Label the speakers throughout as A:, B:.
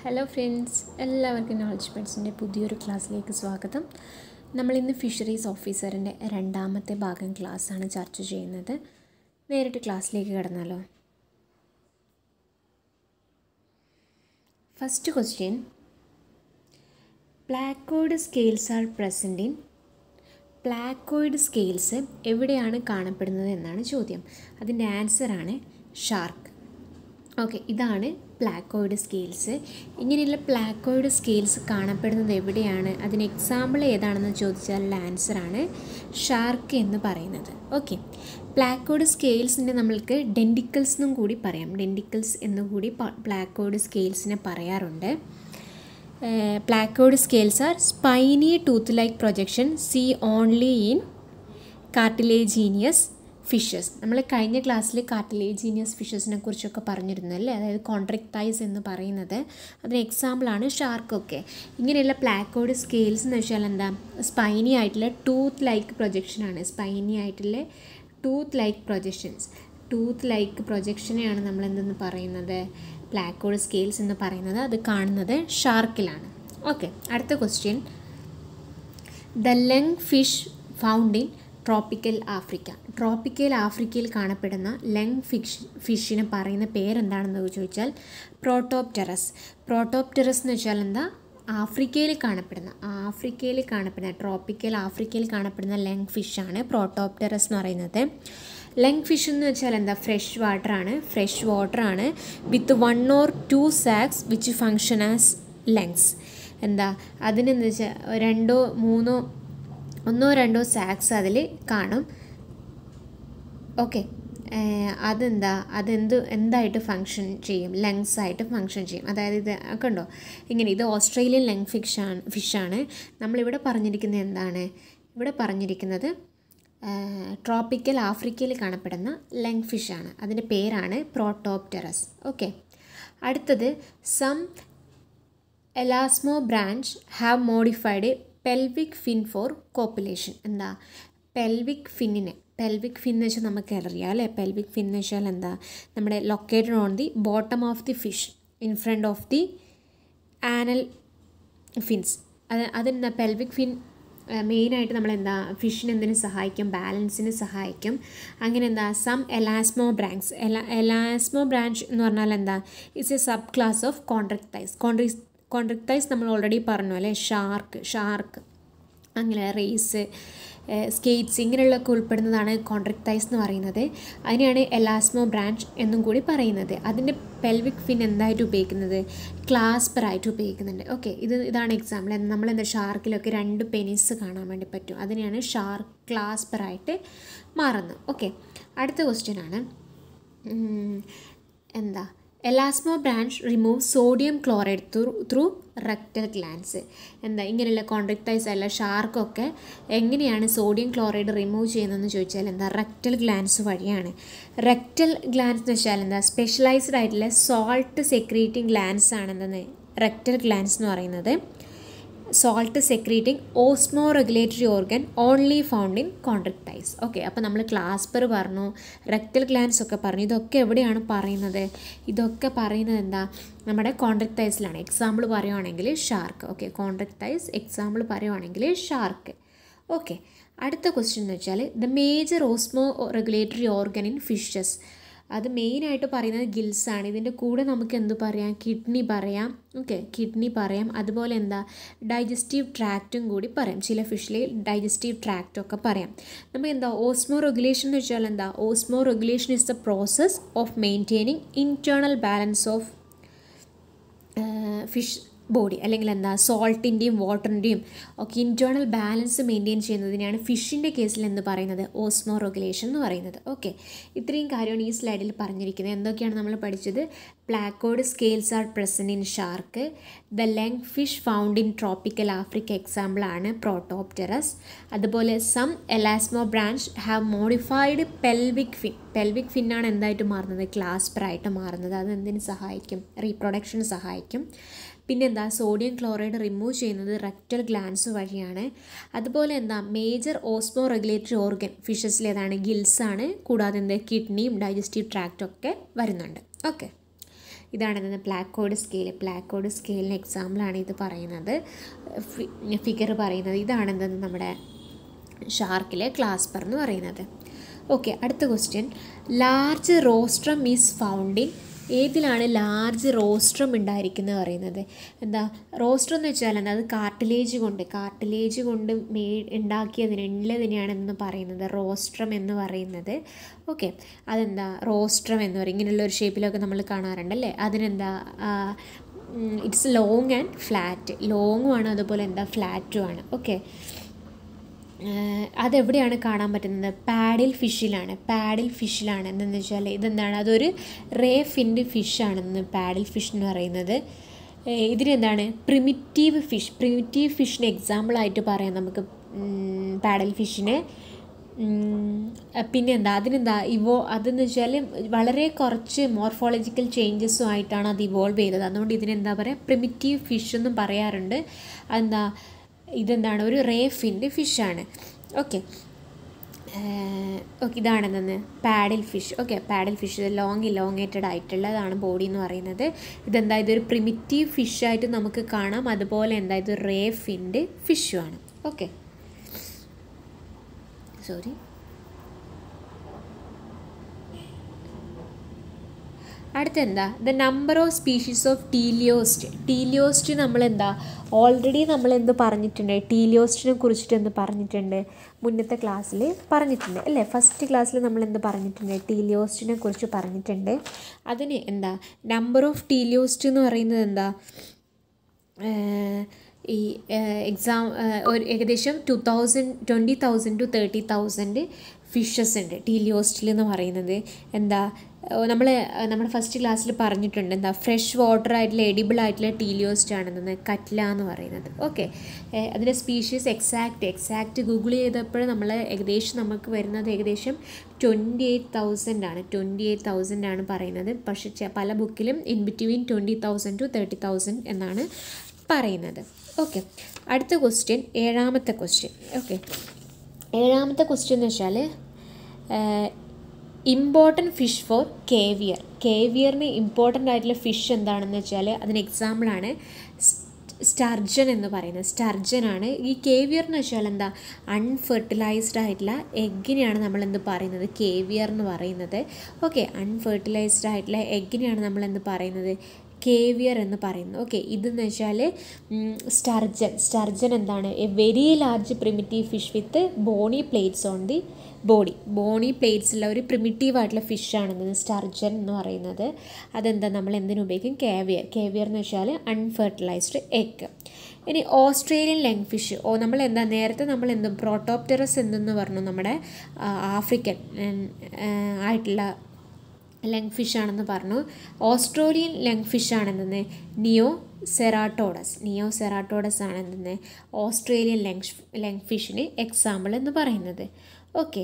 A: hello friends എല്ലാവർക്കും knowledge പെഡ്സിൻ്റെ പുതിയൊരു ക്ലാസ്സിലേക്ക് സ്വാഗതം നമ്മളിന്ന് ഫിഷറീസ് ഓഫീസറിൻ്റെ രണ്ടാമത്തെ ഭാഗം ക്ലാസ്സാണ് ചർച്ച ചെയ്യുന്നത് നേരിട്ട് ക്ലാസ്സിലേക്ക് കടന്നാലോ first question placoid scales are present in placoid scales എവിടെയാണ് കാണപ്പെടുന്നത് എന്നാണ് ചോദ്യം അതിൻ്റെ ആൻസറാണ് ഷാർക്ക് ഓക്കെ ഇതാണ് പ്ലാക്കോയിഡ് സ്കെയിൽസ് ഇങ്ങനെയുള്ള പ്ലാക്കോയിഡ് സ്കെയിൽസ് കാണപ്പെടുന്നത് എവിടെയാണ് അതിന് എക്സാമ്പിൾ ഏതാണെന്ന് ചോദിച്ചാൽ ആൻസറാണ് ഷാർക്ക് എന്ന് പറയുന്നത് ഓക്കെ പ്ലാക്കോയിഡ് സ്കെയിൽസിൻ്റെ നമ്മൾക്ക് ഡെൻഡിക്കൽസ് എന്നും കൂടി പറയാം ഡെൻഡിക്കൽസ് എന്നുകൂടി പ്ലാക്കോയിഡ് സ്കെയിൽസിനെ പറയാറുണ്ട് placoid scales are spiny tooth like projection see only in cartilaginous fishes നമ്മൾ കഴിഞ്ഞ ക്ലാസ്സിൽ കാർട്ടിലേജീനിയസ് ഫിഷസിനെ കുറിച്ചൊക്കെ പറഞ്ഞിരുന്നു അല്ലേ അതായത് കോൺട്രക്ടൈസ് എന്ന് പറയുന്നത് അതിന് എക്സാമ്പിളാണ് ഷാർക്കൊക്കെ ഇങ്ങനെയുള്ള പ്ലാക്കോയിഡ് സ്കെയിൽസ് എന്ന് വെച്ചാൽ എന്താ സ്പൈനി ആയിട്ടുള്ള ടൂത്ത് ലൈക്ക് പ്രൊജക്ഷനാണ് സ്പൈനി ആയിട്ടുള്ള tooth like projections tooth like പ്രൊജക്ഷനെയാണ് നമ്മൾ എന്തെന്ന് പറയുന്നത് പ്ലാക്കോഡ് സ്കെയിൽസ് എന്ന് പറയുന്നത് അത് കാണുന്നത് ഷാർക്കിലാണ് ഓക്കെ അടുത്ത question the lung fish found in tropical Africa tropical ആഫ്രിക്കയിൽ കാണപ്പെടുന്ന ലെങ് ഫിഷ് ഫിഷിന് പറയുന്ന പേരെന്താണെന്ന് ചോദിച്ചാൽ പ്രോട്ടോപ്റ്ററസ് പ്രോട്ടോപ്റ്ററസ് എന്ന് വെച്ചാൽ എന്താ ആഫ്രിക്കയിൽ കാണപ്പെടുന്ന ആഫ്രിക്കയിൽ കാണപ്പെടുന്ന ട്രോപ്പിക്കൽ ആഫ്രിക്കയിൽ കാണപ്പെടുന്ന ലെങ് ഫിഷാണ് പ്രോട്ടോപ്റ്ററസ് എന്ന് പറയുന്നത് ലെങ് ഫിഷ് എന്ന് വെച്ചാൽ എന്താ ഫ്രഷ് വാട്ടർ ആണ് ഫ്രഷ് വാട്ടർ ആണ് with one or two sacs which function as lungs എന്താ അതിനെന്ന് വെച്ചാൽ രണ്ടോ മൂന്നോ ഒന്നോ രണ്ടോ സാക്സ് അതിൽ കാണും ഓക്കെ അതെന്താ അതെന്ത് എന്തായിട്ട് ഫങ്ഷൻ ചെയ്യും ലങ്സ് ആയിട്ട് ഫങ്ഷൻ ചെയ്യും അതായത് ഇത് ഒക്കെ ഉണ്ടോ ഇങ്ങനെ ഇത് ഓസ്ട്രേലിയൻ ലെങ് ഫിഷാണ് ഫിഷാണ് നമ്മളിവിടെ പറഞ്ഞിരിക്കുന്നത് എന്താണ് ഇവിടെ പറഞ്ഞിരിക്കുന്നത് ട്രോപ്പിക്കൽ ആഫ്രിക്കയിൽ കാണപ്പെടുന്ന ലെങ് ഫിഷാണ് അതിൻ്റെ പേരാണ് പ്രോട്ടോപ്റ്ററസ് ഓക്കെ അടുത്തത് some elasmobranch have modified pelvic fin for copulation എന്താ പെൽവിക് ഫിന്നിനെ പെൽവിക് ഫിൻ എന്ന് വെച്ചാൽ നമുക്ക് അറിയാം അല്ലേ പെൽവിക് ഫിൻ എന്ന് വെച്ചാൽ എന്താ നമ്മുടെ located on the bottom of the fish in front of the anal fins അത് അതെന്താ പെൽവിക് ഫിൻ മെയിനായിട്ട് നമ്മൾ എന്താ ഫിഷിന് എന്തിനു സഹായിക്കും ബാലൻസിന് സഹായിക്കും അങ്ങനെ എന്താ സം എലാസ്മോ ബ്രാങ്ക്സ് എലാ എലാസ്മോ ബ്രാഞ്ച് എന്ന് പറഞ്ഞാൽ എന്താ it's a subclass of Chondrichthyes കോൺട്രി കോൺട്രക്ടൈസ് നമ്മൾ ഓൾറെഡി പറഞ്ഞു അല്ലേ ഷാർക്ക് ഷാർക്ക് അങ്ങനെ റേസ് സ്കേറ്റ്സ് ഇങ്ങനെയുള്ളതൊക്കെ ഉൾപ്പെടുന്നതാണ് കോൺട്രക്ടൈസ് എന്ന് പറയുന്നത് അതിനെയാണ് എലാസ്മോ ബ്രാഞ്ച് എന്നും കൂടി പറയുന്നത് അതിൻ്റെ പെൽവിക് ഫിൻ എന്തായിട്ട് ഉപയോഗിക്കുന്നത് ക്ലാസ്പറായിട്ട് ഉപയോഗിക്കുന്നുണ്ട് ഓക്കെ ഇത് ഇതാണ് എക്സാമ്പിൾ നമ്മൾ എന്താ ഷാർക്കിലൊക്കെ രണ്ട് പെനിസ് കാണാൻ വേണ്ടി പറ്റും അതിനെയാണ് ഷാർക്ക് ക്ലാസ്പറായിട്ട് മാറുന്നത് ഓക്കെ അടുത്ത ക്വസ്റ്റ്യൻ ആണ് എന്താ elasmobranch remove sodium chloride through through rectal glands എന്താ ഇങ്ങനെയുള്ള കോൺട്രക്ടൈസ് അല്ല ഷാർക്കൊക്കെ എങ്ങനെയാണ് സോഡിയം ക്ലോറൈഡ് റിമൂവ് ചെയ്യുന്നതെന്ന് ചോദിച്ചാൽ എന്താ റെക്ടൽ ഗ്ലാൻസ് വഴിയാണ് റെക്ടൽ ഗ്ലാൻസ് എന്ന് വെച്ചാൽ എന്താ സ്പെഷ്യലൈസ്ഡ് ആയിട്ടുള്ള സോൾട്ട് സെക്രീറ്റിംഗ് ഗ്ലാൻസ് ആണെന്തെന്ന് റെക്ടൽ ഗ്ലാൻസ് എന്ന് പറയുന്നത് salt secreting osmoregulatory organ only found in Chondrichthyes okay അപ്പോൾ നമ്മൾ ക്ലാസ്പർ പറഞ്ഞു റെക്ടൽ ഗ്ലാൻസ് ഒക്കെ പറഞ്ഞു ഇതൊക്കെ എവിടെയാണ് പറയുന്നത് ഇതൊക്കെ പറയുന്നത് എന്താ നമ്മുടെ കോൺട്രക്ടൈസിലാണ് എക്സാമ്പിൾ പറയുവാണെങ്കിൽ ഷാർക്ക് ഓക്കെ കോൺട്രക്ടൈസ് എക്സാമ്പിൾ പറയുവാണെങ്കിൽ ഷാർക്ക് ഓക്കെ അടുത്ത ക്വസ്റ്റ്യൻ എന്ന് വെച്ചാൽ the major osmoregulatory organ in fishes അത് മെയിനായിട്ട് പറയുന്നത് ഗിൽസ് ആണ് ഇതിൻ്റെ കൂടെ നമുക്ക് എന്ത് പറയാം കിഡ്നി പറയാം ഓക്കെ കിഡ്നി പറയാം അതുപോലെ എന്താ ഡൈജസ്റ്റീവ് ട്രാക്റ്റും കൂടി പറയാം ചില ഫിഷിൽ ഡൈജസ്റ്റീവ് ട്രാക്റ്റും ഒക്കെ പറയാം നമുക്ക് എന്താ ഓസ്മോ റെഗുലേഷൻ എന്ന് വെച്ചാൽ എന്താ osmoregulation is the process of maintaining internal balance of fish body അല്ലെങ്കിൽ എന്താ സോൾട്ടിൻ്റെയും വാട്ടറിൻ്റെയും ഒക്കെ ഇൻറ്റേർണൽ ബാലൻസ് മെയിൻറ്റെയിൻ ചെയ്യുന്നതിനാണ് ഫിഷിൻ്റെ കേസിൽ എന്ന് പറയുന്നത് ഓസ്മോ റെഗുലേഷൻ എന്ന് പറയുന്നത് ഓക്കെ ഇത്രയും കാര്യമാണ് ഈ സ്ലൈഡിൽ പറഞ്ഞിരിക്കുന്നത് എന്തൊക്കെയാണ് നമ്മൾ പഠിച്ചത് placoid scales are present in shark the lung fish found in tropical Africa എക്സാമ്പിളാണ് പ്രോട്ടോപ്റ്ററസ് അതുപോലെ some elasmobranch have modified pelvic fin pelvic ഫിന്നാണ് എന്തായിട്ട് മാറുന്നത് ക്ലാസ്പറായിട്ട് മാറുന്നത് അത് എന്തിനു സഹായിക്കും റീപ്രൊഡക്ഷന് സഹായിക്കും പിന്നെന്താ സോഡിയം ക്ലോറൈഡ് റിമൂവ് ചെയ്യുന്നത് റെക്ടൽ ഗ്ലാൻസ് വഴിയാണ് അതുപോലെ എന്താ മേജർ ഓസ്മോ റെഗുലേറ്ററി ഓർഗൻ ഫിഷസിലേതാണ് ഗിൽസ് ആണ് കൂടാതെ എന്താ കിഡ്നിയും ഡൈജസ്റ്റീവ് ട്രാക്റ്റും ഒക്കെ വരുന്നുണ്ട് ഓക്കെ ഇതാണ് പ്ലാക്കോഡ് സ്കെയിൽ പ്ലാക്കോഡ് സ്കെയിലിന് എക്സാമ്പിളാണ് ഇത് പറയുന്നത് ഫിഗർ പറയുന്നത് ഇതാണ് എന്തെന്ന് നമ്മുടെ ഷാർക്കിലെ ക്ലാസ്പർ എന്ന് പറയുന്നത് ഓക്കെ അടുത്ത question large rostrum is found in ഏതിലാണ് ലാർജ് റോസ്ട്രം ഉണ്ടായിരിക്കുന്നത് പറയുന്നത് എന്താ റോസ്ട്രം എന്ന് വെച്ചാൽ എന്താ അത് കാർട്ടിലേജ് കൊണ്ട് കാർട്ടിലേജ് കൊണ്ട് മേ ഉണ്ടാക്കിയതിന് ഉള്ളതിനെയാണെന്ന് പറയുന്നത് റോസ്ട്രം എന്ന് പറയുന്നത് ഓക്കെ അതെന്താ റോസ്ട്രം എന്ന് പറയും ഇങ്ങനെയുള്ള ഒരു ഷേപ്പിലൊക്കെ നമ്മൾ കാണാറുണ്ടല്ലേ അതിനെന്താ ഇറ്റ്സ് ലോങ് ആൻഡ് ഫ്ലാറ്റ് ലോങ്ങും ആണ് അതുപോലെ എന്താ ഫ്ലാറ്റും ആണ് ഓക്കെ അതെവിടെയാണ് കാണാൻ പറ്റുന്നത് പാഡിൽ ഫിഷിലാണ് പാഡിൽ ഫിഷിലാണ് എന്തെന്ന് വെച്ചാൽ ഇതെന്താണ് അതൊരു റേ ഫിൻഡ് ഫിഷാണെന്ന് പാഡിൽ ഫിഷ് എന്ന് പറയുന്നത് ഇതിനെന്താണ് പ്രിമിറ്റീവ് ഫിഷ് പ്രിമിറ്റീവ് ഫിഷിന് എക്സാമ്പിളായിട്ട് പറയാം നമുക്ക് പാഡൽ ഫിഷിനെ പിന്നെ എന്താ അതിനെന്താ ഇവോ അതെന്ന് വെച്ചാൽ വളരെ കുറച്ച് മോർഫോളജിക്കൽ ചേഞ്ചസും ആയിട്ടാണ് അത് ഇവോൾവ് ചെയ്തത് അതുകൊണ്ട് ഇതിനെന്താ പറയുക പ്രിമിറ്റീവ് ഫിഷ് എന്നും പറയാറുണ്ട് അതെന്താ ഇതെന്താണ് ഒരു റേ ഫിൻ്റെ ഫിഷാണ് ഓക്കെ ഓക്കെ ഇതാണെന്ന് paddle fish okay paddle fish long elongated ആയിട്ടുള്ളതാണ് ബോഡി എന്ന് പറയുന്നത് ഇതെന്താ ഇതൊരു പ്രിമിറ്റീവ് ഫിഷായിട്ട് നമുക്ക് കാണാം അതുപോലെ എന്താ ഇത് റേ ഫിൻ്റെ ഫിഷുമാണ് ഓക്കെ സോറി അടുത്ത എന്താ the number of species of teleost teleost നമ്മൾ എന്താ ഓൾറെഡി നമ്മൾ എന്ത് പറഞ്ഞിട്ടുണ്ട് ടീലിയോസ്റ്റിനെ കുറിച്ചിട്ട് എന്ത് പറഞ്ഞിട്ടുണ്ട് മുന്നത്തെ ക്ലാസ്സിൽ പറഞ്ഞിട്ടുണ്ട് അല്ലേ ഫസ്റ്റ് ക്ലാസ്സിൽ നമ്മൾ എന്ത് പറഞ്ഞിട്ടുണ്ട് ടീലിയോസ്റ്റിനെ കുറിച്ച് പറഞ്ഞിട്ടുണ്ട് അതിന് എന്താ നമ്പർ ഓഫ് ടീലിയോസ്റ്റ് എന്ന് പറയുന്നത് എന്താ ഈ എക്സാം ഒരു ഏകദേശം two thousand twenty thousand to thirty thousand fishes ഉണ്ട് ടീലിയോസ്റ്റിൽ എന്ന് പറയുന്നത് എന്താ നമ്മൾ നമ്മുടെ ഫസ്റ്റ് ക്ലാസ്സിൽ പറഞ്ഞിട്ടുണ്ട് എന്താ ഫ്രഷ് വാട്ടർ ആയിട്ടുള്ള എഡിബിൾ ആയിട്ടുള്ള ടീലിയോസ്റ്റ് ആണെന്ന് കറ്റ്ല എന്ന് പറയുന്നത് ഓക്കെ അതിൻ്റെ സ്പീഷീസ് എക്സാക്റ്റ് എക്സാക്റ്റ് ഗൂഗിൾ ചെയ്തപ്പോൾ നമ്മൾ ഏകദേശം നമുക്ക് വരുന്നത് ഏകദേശം ട്വൻറ്റി എയ്റ്റ് തൗസൻഡ് ആണ് ട്വൻറ്റി എയ്റ്റ് തൗസൻഡ് ആണ് പറയുന്നത് പക്ഷേ പല ബുക്കിലും in between twenty thousand to thirty thousand എന്നാണ് പറയുന്നത് ഓക്കെ അടുത്ത ക്വസ്റ്റ്യൻ ഏഴാമത്തെ ക്വസ്റ്റ്യൻ ഓക്കെ ഏഴാമത്തെ ക്വസ്റ്റ്യൻ എന്ന് വെച്ചാൽ ഇമ്പോർട്ടൻറ്റ് ഫിഷ് ഫോർ കേവിയർ കേവിയറിന് ഇമ്പോർട്ടൻ്റ് ആയിട്ടുള്ള ഫിഷ് എന്താണെന്ന് വെച്ചാൽ അതിന് എക്സാമ്പിളാണ് സ്റ്റർജൻ എന്ന് പറയുന്നത് സ്റ്റർജനാണ് ഈ കേവിയർ എന്ന് വെച്ചാൽ എന്താ അൺഫെർട്ടിലൈസ്ഡ് ആയിട്ടുള്ള എഗ്ഗിനെയാണ് നമ്മൾ എന്ത് പറയുന്നത് കേവിയർ എന്ന് പറയുന്നത് ഓക്കെ അൺഫെർട്ടിലൈസ്ഡ് ആയിട്ടുള്ള എഗ്ഗിനെയാണ് നമ്മൾ എന്ത് പറയുന്നത് കേവിയർ എന്ന് പറയുന്നത് ഓക്കെ ഇതെന്ന് വെച്ചാൽ സ്റ്റർജൻ സ്റ്റർജൻ എന്താണ് a very large primitive fish with bony plates on the body bony plates ഉള്ള ഒരു പ്രിമിറ്റീവ് ആയിട്ടുള്ള ഫിഷാണ് സ്റ്റർജൻ എന്ന് പറയുന്നത് അതെന്താ നമ്മൾ എന്തിനു ഉപയോഗിക്കും കേവിയർ കേവിയർ എന്ന് വെച്ചാൽ അൺഫെർട്ടിലൈസ്ഡ് എഗ് ഇനി ഓസ്ട്രേലിയൻ ലെങ് ഫിഷ് ഓ നമ്മൾ എന്താ നേരത്തെ നമ്മൾ എന്തും പ്രോട്ടോപ്റ്ററസ് എന്തെന്ന് പറഞ്ഞു നമ്മുടെ ആഫ്രിക്കൻ ആയിട്ടുള്ള ലെങ് ഫിഷ് ആണെന്ന് പറഞ്ഞു ഓസ്ട്രേലിയൻ ലെങ് ഫിഷ് ആണെന്ന് നിയോ സെറാട്ടോഡസ് നിയോ സെറാട്ടോഡസ് ആണെന്ന് ഓസ്ട്രേലിയൻ ലെങ് ലെങ് ഫിഷിന് എക്സാമ്പിൾ എന്ന് പറയുന്നത് ഓക്കെ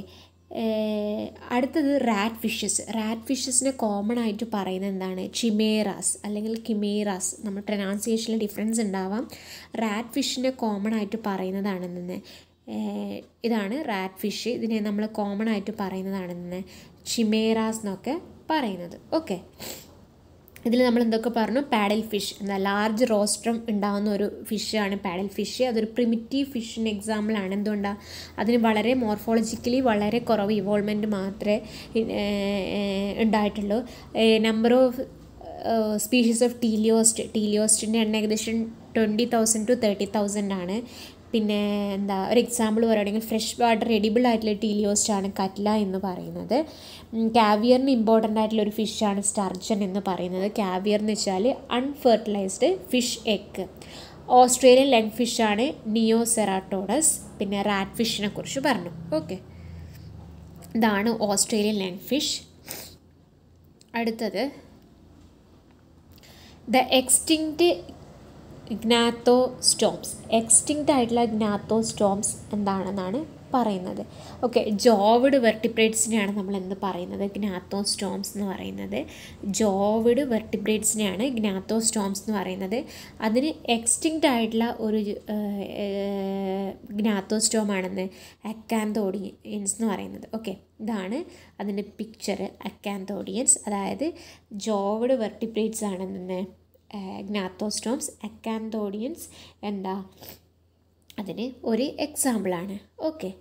A: അടുത്തത് റാറ്റ് ഫിഷസ് റാറ്റ് ഫിഷസിനെ കോമൺ ആയിട്ട് പറയുന്നത് എന്താണ് ചിമേറാസ് അല്ലെങ്കിൽ കിമേറാസ് നമ്മൾ പ്രൊനൗൺസിയേഷനിൽ ഡിഫറൻസ് ഉണ്ടാവാം റാറ്റ് ഫിഷിനെ കോമൺ ആയിട്ട് പറയുന്നതാണെന്ന് ഇതാണ് റാറ്റ് ഫിഷ് ഇതിനെ നമ്മൾ കോമൺ ആയിട്ട് പറയുന്നതാണെന്ന് ചിമേറാസ് എന്നൊക്കെ പറയുന്നത് ഓക്കെ ഇതിൽ നമ്മൾ എന്തൊക്കെ പറഞ്ഞു പാഡൽ ഫിഷ് എന്താ ലാർജ് റോസ്ട്രം ഉണ്ടാകുന്ന ഒരു ഫിഷാണ് പാഡൽ ഫിഷ് അതൊരു പ്രിമിറ്റീവ് ഫിഷിന് എക്സാമ്പിളാണ് എന്തുകൊണ്ടാണ് അതിന് വളരെ മോർഫോളജിക്കലി വളരെ കുറവ് ഇവോൾവ്മെൻറ്റ് മാത്രമേ ഉണ്ടായിട്ടുള്ളൂ number of species of teleost ടീലിയോസ്റ്റിൻ്റെ എണ്ണം ഏകദേശം twenty thousand to thirty thousand ആണ് പിന്നെ എന്താ ഒരു എക്സാമ്പിൾ പറയുകയാണെങ്കിൽ ഫ്രഷ് വാട്ടർ എഡിബിൾ ആയിട്ടുള്ള ടീലിയോസ്റ്റ് ആണ് കറ്റ്ല എന്ന് പറയുന്നത് കാവിയറിന് ഇമ്പോർട്ടൻ്റ് ആയിട്ടുള്ള ഒരു ഫിഷാണ് സ്റ്റർജൻ എന്ന് പറയുന്നത് കാവിയർ എന്ന് വെച്ചാൽ unfertilised fish egg Australian lung ഫിഷാണ് നിയോ സെറാട്ടോഡസ് പിന്നെ റാറ്റ് ഫിഷിനെ കുറിച്ച് പറഞ്ഞു ഓക്കെ ഇതാണ് ഓസ്ട്രേലിയൻ ലെഗ് ഫിഷ് അടുത്തത് the extinct gnathostomes extinct ആയിട്ടുള്ള ഗ്നാത്തോ സ്റ്റോംസ് എന്താണെന്നാണ് പറയുന്നത് ഓക്കെ ജോവിഡ് വെർട്ടിബ്രേറ്റ്സിനെയാണ് നമ്മൾ എന്ത് പറയുന്നത് ഗ്നാത്തോസ്റ്റോംസ് എന്ന് പറയുന്നത് ജോവിഡ് വെർട്ടിബ്രേറ്റ്സിനെയാണ് ഗ്നാത്തോസ്റ്റോംസ് എന്ന് പറയുന്നത് അതിന് എക്സ്റ്റിങ്ക്റ്റ് ആയിട്ടുള്ള ഒരു ഗ്നാത്തോസ്റ്റോമാണെന്ന് അക്കാന്തോഡിയൻസ് എന്ന് പറയുന്നത് ഓക്കെ ഇതാണ് അതിൻ്റെ പിക്ചർ അക്കാന്തോഡിയൻസ് അതായത് ജോവിഡ് വെർട്ടിബ്രേറ്റ്സ് ആണെന്ന് ഗ്നാത്തോസ്റ്റോംസ് അക്കാന്തോഡിയൻസ് എന്താ അതിന് ഒരു എക്സാമ്പിളാണ് okay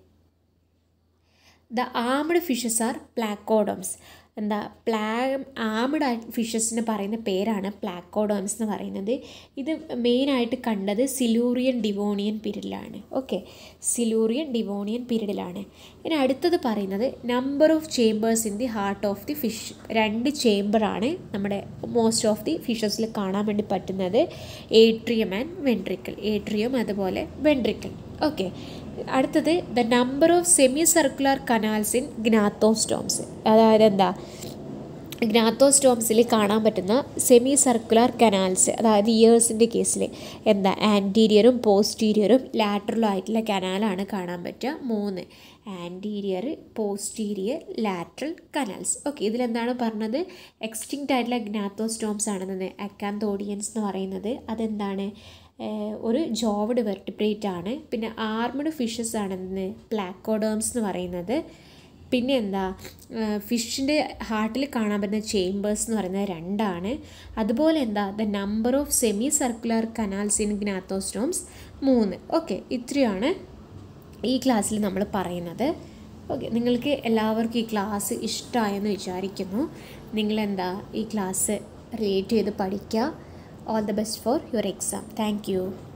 A: the armed fishes are placoderms എന്താ പ്ലാ ആംഡ് ഫിഷസിന് പറയുന്ന പേരാണ് പ്ലാക്കോഡോംസ് എന്ന് പറയുന്നത് ഇത് മെയിനായിട്ട് കണ്ടത് സിലൂറിയൻ ഡിവോണിയൻ പീരീഡിലാണ് ഓക്കെ സിലൂറിയൻ ഡിവോണിയൻ പീരീഡിലാണ് ഇനി അടുത്തത് പറയുന്നത് number of chambers in the heart of the fish രണ്ട് ചേമ്പറാണ് നമ്മുടെ മോസ്റ്റ് ഓഫ് ദി ഫിഷസിൽ കാണാൻ വേണ്ടി പറ്റുന്നത് ഏട്രിയം ആൻഡ് വെൻട്രിക്കിൾ ഏട്രിയം അതുപോലെ വെൻട്രിക്കിൾ ഓക്കെ അടുത്തത് the number of semi circular canals in gnathostomes അതായത് എന്താ ഗ്നാത്തോസ്റ്റോംസിൽ കാണാൻ പറ്റുന്ന സെമി സർക്കുലർ കനാൽസ് അതായത് ഇയേഴ്സിൻ്റെ കേസിൽ എന്താ ആൻറ്റീരിയറും പോസ്റ്റീരിയറും ലാറ്ററലും ആയിട്ടുള്ള കനാലാണ് കാണാൻ പറ്റുക മൂന്ന് anterior posterior lateral canals okay ഇതിലെന്താണ് പറഞ്ഞത് എക്സ്റ്റിങ്ക്റ്റ് ആയിട്ടുള്ള ഗ്നാത്തോസ്റ്റോംസ് ആണെന്നത് അക്കാന്തോഡിയൻസ് എന്ന് പറയുന്നത് അതെന്താണ് ഒരു ജോവഡ് വെർട്ടിബ്രേറ്റ് ആണ് പിന്നെ ആർമഡ് ഫിഷസ് ആണെന്ന് പ്ലാക്കോഡേംസ് എന്ന് പറയുന്നത് പിന്നെ എന്താ ഫിഷിൻ്റെ ഹാർട്ടിൽ കാണാൻ പറ്റുന്ന ചേമ്പേഴ്സ് എന്ന് പറയുന്നത് രണ്ടാണ് അതുപോലെ എന്താ the number of semi circular canals in gnathostomes മൂന്ന് ഓക്കെ ഇത്രയാണ് ഈ ക്ലാസ്സിൽ നമ്മൾ പറയുന്നത് ഓക്കെ നിങ്ങൾക്ക് എല്ലാവർക്കും ഈ ക്ലാസ് ഇഷ്ടമായെന്ന് വിചാരിക്കുന്നു നിങ്ങളെന്താ ഈ ക്ലാസ് റിലേറ്റ് ചെയ്ത് പഠിക്കുക all the best for your exam thank U